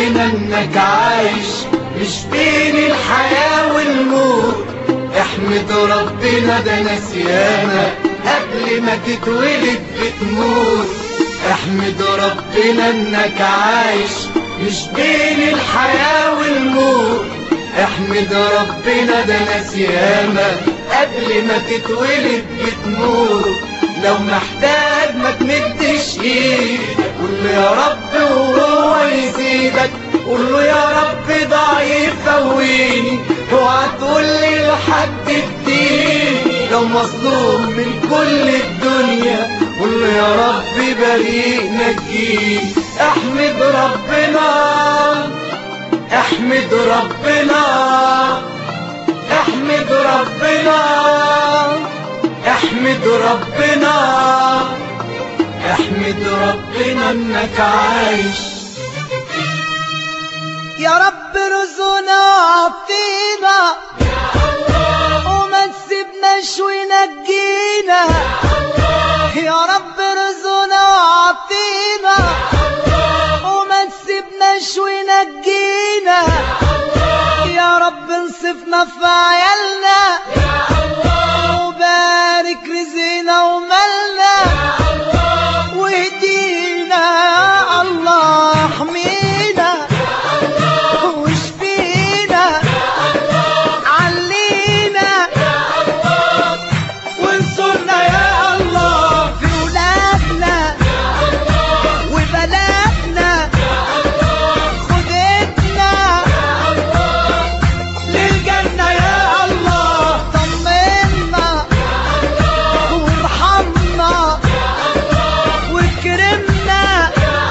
ربنا انك عايش مش بين الحياة والموت احمد ربنا ده نسيانا قبل ما تتولد بتموت احمد ربنا انك عايش مش بين الحياة والموت احمد ربنا ده نسيانا قبل ما تتولد بتموت لو محتاج ما تمدش ايدك قول له يا رب وهو يزيدك قول له يا رب ضعيف قويني اوعى تقول لي لحد اديني لو مظلوم من كل الدنيا قول له يا رب بريء نجيني احمد ربنا احمد ربنا احمد ربنا احمد ربنا احمد ربنا انك عايش يا رب رزقنا وعطينا وما تسيبناش ونجينا يا رب رزقنا وعطينا وما تسيبناش ونجينا يا رب انصفنا في عيالنا وبارك رزقنا ومالنا واهدينا يا الله احمينا واشفينا علينا وانصرنا يا الله في ولادنا وبلدنا خدتنا للجنة يا الله طمنا وارحمنا واكرمنا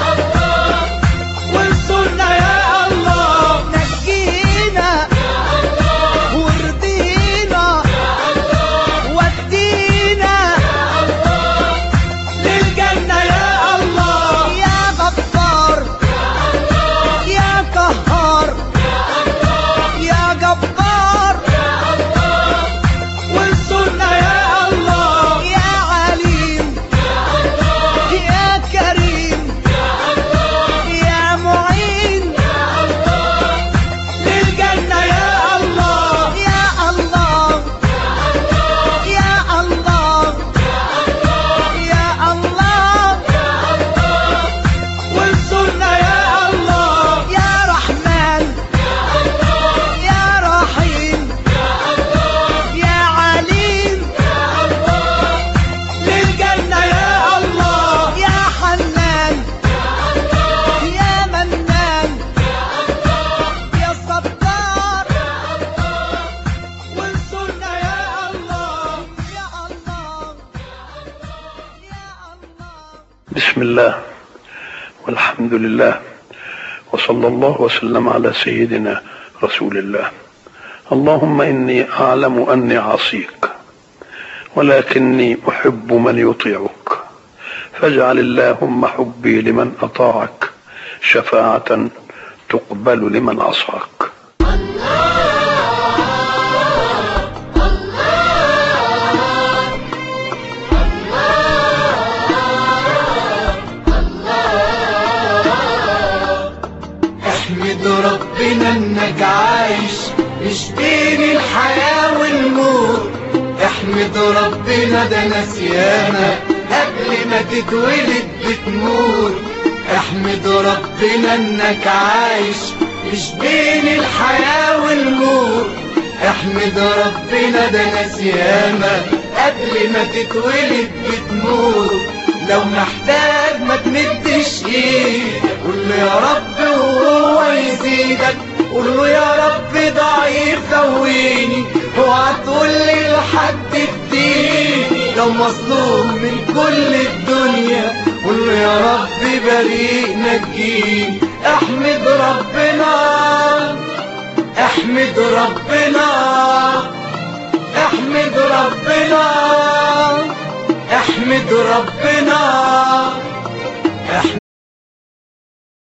وانصرنا يا الله نجينا وارضينا ودينا للجنة يا الله يا غفار يا قهار يا جبار وانصرنا يا الله يا عليم يا كريم يا معين للجنة يا الله يا الله يا الله يا الله وانصرنا يا الله يا رحمن يا رحيم يا عليم للجنة يا الله يا حنان يا منان يا ستار وانصرنا يا الله يا الله يا الله بسم الله والحمد لله وصلى الله وسلم على سيدنا رسول الله اللهم اني اعلم اني عصيك ولكني احب من يطيعك فاجعل اللهم حبي لمن اطاعك شفاعه تقبل لمن عصاك احمد ربنا انك عايش مش بين الحياة والموت احمد ربنا ده نسيانا قبل ما تتولد بتموت احمد ربنا انك عايش مش بين الحياة والموت احمد ربنا ده نسيانا قبل ما تتولد بتموت لو محتاج ما تمدش ايدك قول له يا رب وهو يزيدك قول له يا رب ضعيف قويني اوعى تقول لي لحد اديني لو مظلوم من كل الدنيا قول له يا رب بريء نجيني احمد ربنا احمد ربنا احمد ربنا احمد ربنا